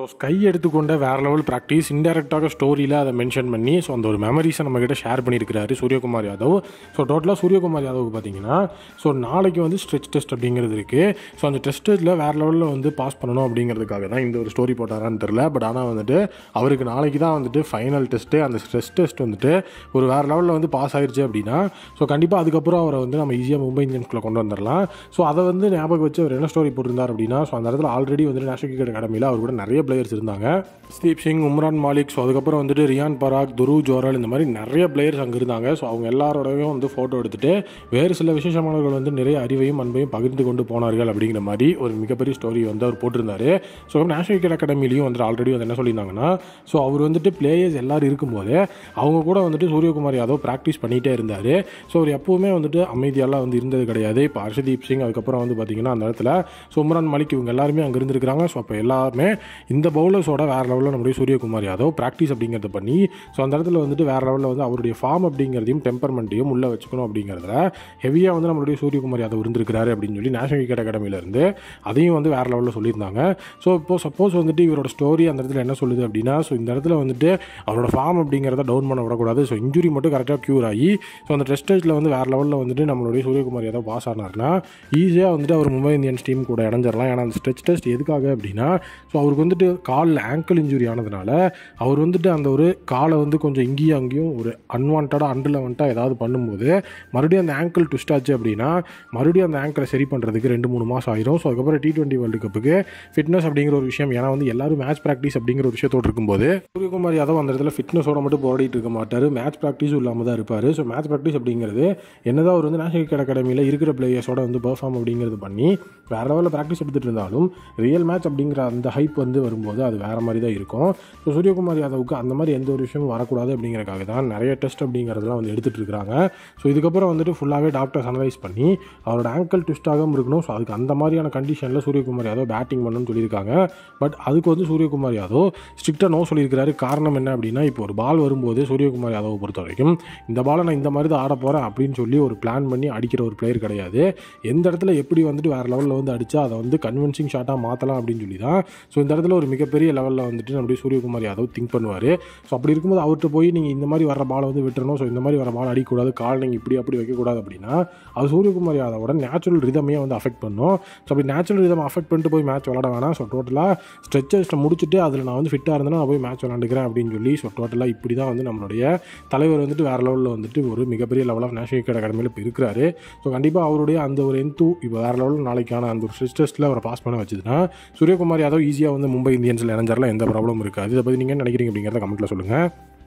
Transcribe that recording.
so sky எடுத்துக்கொண்ட வேற level practice இன்டெரக்டாக ஸ்டோரியில் அதை மென்ஷன் பண்ணி ஸோ அந்த ஒரு மெமரிஸை நம்மக்கிட்ட ஷேர் பண்ணியிருக்கிறாரு சூரியகுமார் யாதவ் ஸோ டோட்டலாக சூரியகுமார் யாதவுக்கு பார்த்தீங்கன்னா ஸோ நாளைக்கு வந்து ஸ்ட்ரெச் டெஸ்ட் அப்படிங்கிறது இருக்குது ஸோ அந்த டெஸ்ட் டெஸ்ட்டில் வேறு லெவலில் வந்து பாஸ் பண்ணணும் அப்படிங்கிறதுக்காக தான் இந்த ஒரு ஸ்டோரி போட்டாரான்னு தெரில பட் ஆனால் வந்துட்டு அவருக்கு நாளைக்கு தான் வந்துட்டு ஃபைனல் டெஸ்ட்டு அந்த ஸ்ட்ரெஸ் டெஸ்ட் வந்துட்டு ஒரு வேறு லெவலில் வந்து பாஸ் ஆயிருச்சு அப்படின்னா ஸோ கண்டிப்பாக அதுக்கப்புறம் அவரை வந்து நம்ம ஈஸியாக மும்பை இந்தியன்ஸ்குள்ளே கொண்டு வந்துடலாம் ஸோ அதை வந்து ஞாபகம் வச்சு அவர் என்ன ஸ்டோரி போட்டிருந்தார் அப்படின்னா ஸோ அந்த இடத்துல ஆல்ரெடி வந்துட்டு நேஷனல் கிரிக்கெட் அகாடமியில் அவர் கூட நிறைய பிளேயர்ஸ் இருந்தாங்க ஸ்தீப் சிங் உம்ரான் மாலிக் ஸோ அதுக்கப்புறம் வந்துட்டு ரியான் பராக் துரு ஜோரல் இந்த மாதிரி நிறைய பிளேயர்ஸ் அங்கே இருந்தாங்க ஸோ அவங்க எல்லாரோடையும் வந்து ஃபோட்டோ எடுத்துட்டு வேறு சில விசேஷமானவர்கள் வந்து நிறைய அறிவையும் அன்பையும் பகிர்ந்து கொண்டு போனார்கள் அப்படிங்கிற மாதிரி ஒரு மிகப்பெரிய ஸ்டோரி வந்து அவர் போட்டிருந்தாரு ஸோ நேஷனல் கிரிக்கெட் அகாடமிலையும் வந்து ஆல்ரெடி வந்து என்ன சொல்லியிருந்தாங்கன்னா ஸோ அவர் வந்துட்டு பிளேயர்ஸ் எல்லாரும் இருக்கும்போது அவங்க கூட வந்துட்டு சூரியகுமார் யாதவ் ப்ராக்டிஸ் பண்ணிகிட்டே இருந்தார் ஸோ அவர் எப்போவுமே வந்துட்டு அமைதியெல்லாம் வந்து இருந்தது கிடையாது இப்போ ஹர்ஷதீப் சிங் அதுக்கப்புறம் வந்து பார்த்தீங்கன்னா அந்த இடத்துல ஸோ உம்ரான் மாலிக் இவங்க எல்லாருமே அங்கே இருந்திருக்கிறாங்க ஸோ அப்போ எல்லாருமே இந்த பவுலர்ஸோட வேறு லெவலில் நம்முடைய சூரியகுமார் யாதவ் ப்ராக்டிஸ் அப்படிங்கிறத பண்ணி ஸோ அந்த இடத்துல வந்துட்டு வேறு லெவலில் வந்து அவருடைய ஃபார்ம் அப்படிங்கிறதையும் டெம்பர்மெண்ட்டையும் உள்ளே வச்சுக்கணும் அப்படிங்கிறதுல ஹெவியாக வந்து நம்மளுடைய சூரியகுமார் யாதவ் இருந்திருக்கிறாரு அப்படின்னு சொல்லி நேஷனல் கிரிக்கெட் அகாடமியிலேருந்து அதையும் வந்து வேறு லெவலில் சொல்லியிருந்தாங்க ஸோ இப்போ சப்போஸ் வந்துட்டு இவரோட ஸ்டோரி அந்த இடத்துல என்ன சொல்லுது அப்படின்னா ஸோ இந்த இடத்துல வந்துட்டு அவரோட ஃபார்ம் அப்படிங்கிறத டவுன் பண்ண விடக்கூடாது ஸோ இன்ஜுரி மட்டும் கரெக்டாக க்யூர் ஆகி ஸோ அந்த டெஸ்ட் டெஸ்ட்டில் வந்து வேறு லெவலில் வந்துட்டு நம்மளுடைய சூரியகுமார் யாதவ் பாஸ் ஆனார்னா ஈஸியாக வந்துட்டு அவர் மும்பை இந்தியன்ஸ் டீம் கூட இணைஞ்சிடலாம் ஏன்னா அந்த ஸ்ட்ரெச் டெஸ்ட் எதுக்காக அப்படின்னா ஸோ அவருக்கு வந்துட்டு காலில் ஆங்கிள் இன்ஜுரி ஆனதுனால அவர் வந்துட்டு அந்த ஒரு காலை வந்து கொஞ்சம் இங்கேயும் அங்கேயும் ஒரு அன்வான்டாக அன்ரிலவெண்ட்டாக ஏதாவது பண்ணும்போது மறுபடியும் அந்த ஆங்கிள் ட்விஸ்ட் ஆச்சு அப்படின்னா மறுபடியும் அந்த ஆங்கிளை சரி பண்ணுறதுக்கு ரெண்டு மூணு மாதம் ஆயிரும் ஸோ அதுக்கப்புறம் டி டுவெண்ட்டி வேர்ல்டு கப்புக்கு ஃபிட்னஸ் அப்படிங்கிற ஒரு விஷயம் ஏன்னா வந்து எல்லாரும் மேட்ச் ப்ராக்டிஸ் அப்படிங்கிற ஒரு விஷயத்தோடு இருக்கும்போது சூரியகுமார் யாதவ் அந்த இடத்துல ஃபிட்னஸோட மட்டும் போராடிட்டு இருக்க மாட்டார் மேட்ச் ப்ராக்டிஸும் இல்லாமல் தான் இருப்பார் ஸோ மேட்ச் ப்ராக்டிஸ் அப்படிங்கிறது என்னதான் அவர் வந்து நேஷனல் கிரிக்கெட் அகாடமியில் இருக்கிற பிளேயர்ஸோட வந்து பெர்ஃபார்ம் அப்படிங்கிறது பண்ணி வேறு லெவலில் ப்ராக்டிஸ் எடுத்துகிட்டு இருந்தாலும் ரியல் மேட்ச் அப்படிங்கிற அந்த ஹைப் வந்து வரும்போது அது வேறு மாதிரி தான் இருக்கும் ஸோ சூரியகுமார் யாதவுக்கு அந்த மாதிரி எந்த ஒரு விஷயமும் வரக்கூடாது அப்படிங்கிறக்காக தான் நிறைய டெஸ்ட் அப்படிங்கிறதெல்லாம் வந்து எடுத்துகிட்டு இருக்காங்க ஸோ இதுக்கப்புறம் வந்துட்டு ஃபுல்லாகவே டாக்டர்ஸ் அனலைஸ் பண்ணி அவரோட ஆங்கிள் ட்விஸ்டாகவும் இருக்கணும் ஸோ அதுக்கு அந்த மாதிரியான கண்டிஷனில் சூரியகுமார் யாதவ் பேட்டிங் பண்ணணும்னு சொல்லியிருக்காங்க பட் அதுக்கு வந்து சூரியகுமார் யாதவ் ஸ்ட்ரிக்டாக நோ சொல்லியிருக்கிறாரு காரணம் என்ன அப்படின்னா இப்போ ஒரு பால் வரும்போது சூரியகுமார் யாதவை பொறுத்த வரைக்கும் இந்த பாலை நான் இந்த மாதிரி தான் ஆட போகிறேன் அப்படின்னு சொல்லி ஒரு பிளான் பண்ணி அடிக்கிற ஒரு பிளேயர் கிடையாது எந்த இடத்துல எப்படி வந்துட்டு வேறு லெவலில் வந்து அடித்தா அதை வந்து கன்வின்சிங் ஷாட்டாக மாற்றலாம் அப்படின்னு சொல்லி தான் ஸோ இந்த இடத்துல ஒரு மிகப்பெரிய லெவலில் வந்துட்டு நம்முடைய சூரியகுமார் யாதவ் திங்க் பண்ணுவார் ஸோ அப்படி இருக்கும்போது அவர்கிட்ட போய் நீங்கள் இந்த மாதிரி வர பாலை வந்து விட்டுறணும் ஸோ இந்த மாதிரி வர பால் அடிக்கக்கூடாது கால் நீங்கள் இப்படி அப்படி வைக்கக்கூடாது அப்படின்னா அது சூரியகுமார் யாதவோட நேச்சுரல் ரிதமையே வந்து அஃபெக்ட் பண்ணும் ஸோ அப்படி நேச்சுரல் ரிதம் அஃபெக்ட் பண்ணிட்டு போய் மேட்ச் விளாட வேணாம் ஸோ டோட்டலாக ஸ்ட்ரெச்சர்ஸில் முடிச்சுட்டு அதில் நான் வந்து ஃபிட்டாக இருந்தேன்னா நான் போய் மேட்ச் விளாண்டுக்கிறேன் அப்படின்னு சொல்லி ஸோ டோட்டலாக இப்படி தான் வந்து நம்மளுடைய தலைவர் வந்துட்டு வேறு லெவலில் வந்துட்டு ஒரு மிகப்பெரிய லெவல் ஆஃப் நேஷனல் கிரிக்கெட் அகாடமியில் இப்போ இருக்கிறாரு ஸோ கண்டிப்பாக அவருடைய அந்த ஒரு எந்தூ இப்போ வேறு லெவலில் நாளைக்கான அந்த ஒரு ஸ்ட்ரெச் டெஸ்ட்டில் அவரை பாஸ் பண்ண வச்சதுன்னா சூரியகுமார் யாதவ் ஈஸியாக வந்து மும்பை இந்தியன்ஸில் இணைஞ்சாரில் எந்த ப்ராப்ளமும் இருக்காது இதை பற்றி நீங்கள் என்ன நினைக்கிறீங்க அப்படிங்கிறத கமெண்ட்டில் சொல்லுங்கள்